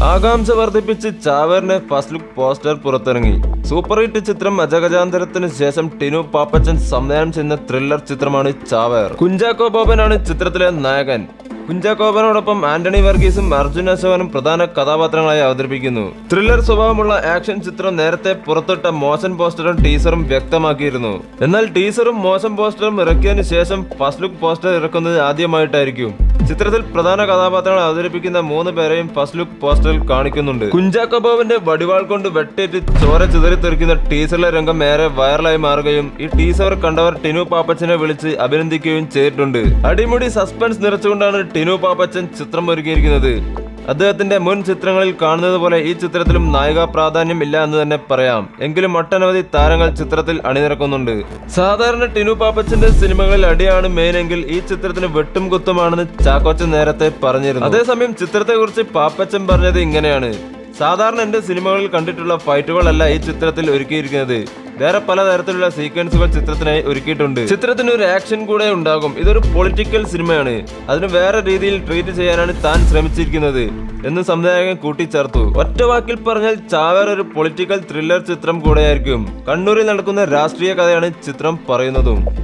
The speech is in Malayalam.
ആകാംക്ഷ വർദ്ധിപ്പിച്ച് ചാവേറിന്റെ ഫസ്റ്റ് ലുക്ക് പോസ്റ്റർ പുറത്തിറങ്ങി സൂപ്പർ ഹിറ്റ് ചിത്രം അജഗജാന്തരത്തിന് ശേഷം ടിനു പാപ്പച്ചൻ സംവിധാനം ചെയ്യുന്ന ത്രില്ലർ ചിത്രമാണ് ചാവേർ കുഞ്ചാക്കോ ബോബനാണ് ചിത്രത്തിലെ നായകൻ കുഞ്ചാക്കോ ബോബനോടൊപ്പം ആന്റണി വർഗീസും അർജുൻ അശോകനും പ്രധാന കഥാപാത്രങ്ങളായി അവതരിപ്പിക്കുന്നു ത്രില്ലർ സ്വഭാവമുള്ള ആക്ഷൻ ചിത്രം നേരത്തെ പുറത്തിട്ട മോശം പോസ്റ്ററും ടീസറും വ്യക്തമാക്കിയിരുന്നു എന്നാൽ ടീസറും മോശം പോസ്റ്ററും ഇറക്കിയതിനു ശേഷം ഫസ്റ്റ് ലുക്ക് പോസ്റ്റർ ഇറക്കുന്നത് ആദ്യമായിട്ടായിരിക്കും ചിത്രത്തിൽ പ്രധാന കഥാപാത്രങ്ങൾ അവതരിപ്പിക്കുന്ന മൂന്ന് പേരെയും ഫസ്റ്റ് ലുക്ക് പോസ്റ്ററിൽ കാണിക്കുന്നുണ്ട് കുഞ്ചാക്കോ ബോബന്റെ വടിവാൾ കൊണ്ട് വെട്ടേറ്റ് ചോര ചിതറിത്തെറിക്കുന്ന ടീസറിലെ രംഗം ഏറെ വൈറലായി മാറുകയും ഈ ടീസർ കണ്ടവർ ടിനു പാപ്പച്ചനെ വിളിച്ച് അഭിനന്ദിക്കുകയും ചെയ്തിട്ടുണ്ട് അടിമുടി സസ്പെൻസ് നിറച്ചുകൊണ്ടാണ് ടിനു പാപ്പച്ചൻ ചിത്രം ഒരുക്കിയിരിക്കുന്നത് അദ്ദേഹത്തിന്റെ മുൻ ചിത്രങ്ങളിൽ കാണുന്നത് പോലെ ഈ ചിത്രത്തിലും നായിക പ്രാധാന്യം ഇല്ല എന്ന് തന്നെ പറയാം എങ്കിലും ഒട്ടനവധി താരങ്ങൾ ചിത്രത്തിൽ അണിനിരക്കുന്നുണ്ട് സാധാരണ ടിനു പാപ്പച്ചന്റെ സിനിമകളിൽ അടിയാണ് മെയിൻ എങ്കിൽ ഈ ചിത്രത്തിന് വെട്ടും കുത്തുമാണെന്ന് ചാക്കോച്ചൻ നേരത്തെ പറഞ്ഞിരുന്നു അതേസമയം ചിത്രത്തെ കുറിച്ച് പാപ്പച്ചൻ പറഞ്ഞത് ഇങ്ങനെയാണ് സാധാരണ എന്റെ സിനിമകളിൽ കണ്ടിട്ടുള്ള ഫൈറ്റുകളല്ല ഈ ചിത്രത്തിൽ ഒരുക്കിയിരിക്കുന്നത് വേറെ പലതരത്തിലുള്ള സീക്വൻസുകൾ ചിത്രത്തിനായി ഒരുക്കിയിട്ടുണ്ട് ചിത്രത്തിന് ഒരു ആക്ഷൻ കൂടെ ഉണ്ടാകും ഇതൊരു പൊളിറ്റിക്കൽ സിനിമയാണ് അതിന് വേറെ രീതിയിൽ ട്രീറ്റ് ചെയ്യാനാണ് താൻ ശ്രമിച്ചിരിക്കുന്നത് എന്ന് സംവിധായകൻ കൂട്ടിച്ചേർത്തു ഒറ്റ വാക്കിൽ പറഞ്ഞാൽ ചാവേർ ഒരു പൊളിറ്റിക്കൽ ത്രില്ലർ ചിത്രം കൂടെയായിരിക്കും കണ്ണൂരിൽ നടക്കുന്ന രാഷ്ട്രീയ കഥയാണ് ചിത്രം പറയുന്നതും